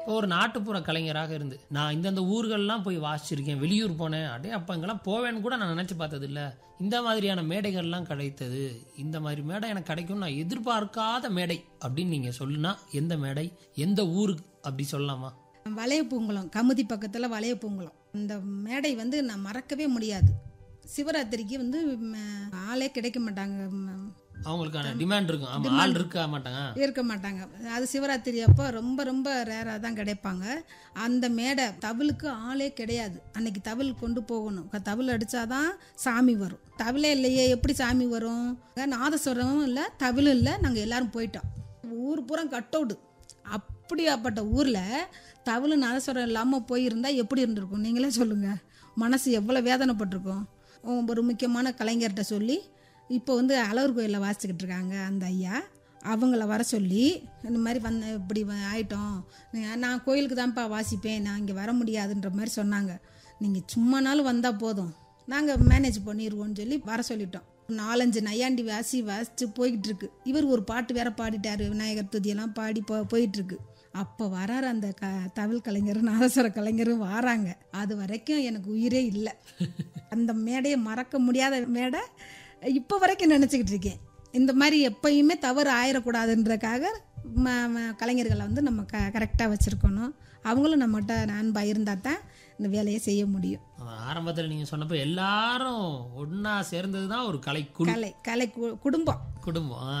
இப்போ ஒரு நாட்டுப்புற கலைஞராக இருந்து நான் இந்தந்த ஊர்கள்லாம் போய் வாசிச்சிருக்கேன் வெளியூர் போனேன் அடே அப்போ இங்கெல்லாம் போவேன்னு கூட நான் நினச்சி பார்த்தது இல்ல இந்த மாதிரியான மேடைகள்லாம் கிடைத்தது இந்த மாதிரி மேடை எனக்கு கிடைக்கும் நான் எதிர்பார்க்காத மேடை அப்படின்னு நீங்கள் சொல்லுனா எந்த மேடை எந்த ஊருக்கு அப்படி சொல்லலாமா வளையப்பூங்குளம் கமுதி பக்கத்தில் வளையப்பூங்குளம் இந்த மேடை வந்து நான் மறக்கவே முடியாது சிவராத்திரிக்கு வந்து ம, ஆளே கிடைக்க மாட்டாங்க ம, அவங்களுக்கான டிமாண்ட் இருக்கும் ஆமாம் ஆள் இருக்க மாட்டாங்க இருக்க மாட்டாங்க அது சிவராத்திரி அப்போ ரொம்ப ரொம்ப ரேராக தான் கிடைப்பாங்க அந்த மேடை தவிலுக்கு ஆளே கிடையாது அன்னைக்கு தவில் கொண்டு போகணும் க- தவில் அடித்தாதான் சாமி வரும் தவிலே இல்லையே எப்படி சாமி வரும் நாதஸ்வரமும் இல்லை தவிலும் இல்லை நாங்கள் எல்லாரும் போயிட்டோம் ஊர் பூரா கட்டவுடு அப்படியாப்பட்ட ஊரில் தவிலு நாதஸ்வரம் இல்லாமல் போயிருந்தா எப்படி இருந்திருக்கும் நீங்களே சொல்லுங்கள் மனசு எவ்வளோ வேதனைப்பட்டிருக்கும் ஒரு முக்கியமான கலைஞர்கிட்ட சொல்லி இப்போ வந்து அழகர் கோயிலில் வாசிச்சுக்கிட்டு இருக்காங்க அந்த ஐயா அவங்கள வர சொல்லி இந்த மாதிரி வந்த இப்படி வ- ஆயிட்டோம் நீ- நான் கோயிலுக்கு தான்ப்பா வாசிப்பேன் நான் இங்கே வர முடியாதுன்ற மாதிரி சொன்னாங்க நீங்கள் சும்மானாலும் வந்தால் போதும் நாங்கள் மேனேஜ் பண்ணிடுவோம்னு சொல்லி வர சொல்லிட்டோம் நாலஞ்சு நையாண்டி வாசி வாசிச்சு போய்கிட்டு இருக்கு இவர் ஒரு பாட்டு வேற பாடிட்டாரு விநாயகர் துதியெல்லாம் பாடி போ போயிட்டு இருக்கு அப்போ வராரு அந்த க தவில் கலைஞரும் நாதஸ்வர கலைஞரும் வாராங்க அது வரைக்கும் எனக்கு உயிரே இல்லை அந்த மேடையை மறக்க முடியாத மேடை இப்போ வரைக்கும் நினச்சிக்கிட்டு இருக்கேன் இந்த மாதிரி எப்பயுமே தவறு ஆயிடக்கூடாதுன்றக்காக ம ம- கலைஞர்களை வந்து நம்ம க கரெக்டாக வச்சுருக்கணும் அவங்களும் நம்மகிட்ட அன்பாக இருந்தால் தான் இந்த வேலையை செய்ய முடியும் ஆரம்பத்தில் நீங்கள் சொன்னப்போ எல்லாரும் ஒன்றா சேர்ந்தது தான் ஒரு கலை குழு கலை கலை கு- குடும்பம் குடும்பம் ஆ.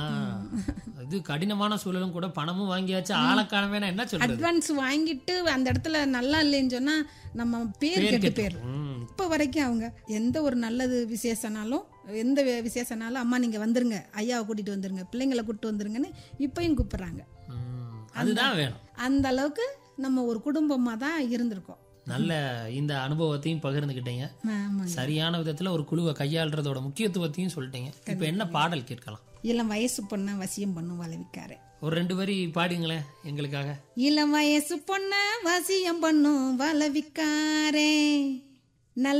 இது கடினமான சூழலும் கூட பணமும் வாங்கியாச்சு ஆளக்கானவே என்ன சொல்றது அட்வான்ஸ் வாங்கிட்டு அந்த இடத்துல நல்லா இல்லைன்னு சொன்னால் நம்ம பேர் கெட்டு பேர் ம். இப்போ வரைக்கும் அவங்க எந்த ஒரு நல்லது விசேஷனாலும் எந்த வி- விசேஷனாலும் அம்மா நீங்கள் வந்துருங்க ஐயாவை கூட்டிகிட்டு வந்துருங்க பிள்ளைங்களை கூப்பிட்டு வந்துருங்கன்னு இப்பயும் கூப்பிட்றாங்க ம். அதுதான் வேணும் அந்த அளவுக்கு நம்ம ஒரு குடும்பமாக தான் இருந்திருக்கோம் நல்ல இந்த அனுபவத்தையும் பகிர்ந்துக்கிட்டீங்க ஆமாங்க சரியான விதத்துல ஒரு குழுவை கையாளுறதோட முக்கியத்துவத்தையும் சொல்லிட்டீங்க இப்போ என்ன பாடல் கேட்கலாம் இளம் வயசு பொண்ணை வசியம் பண்ணும் வளவிக்காரு ஒரு ரெண்டு வரி பாடுங்களேன் எங்களுக்காக இளம் வயசு பொண்ண வசியம் பண்ணும் வளவிக்காரே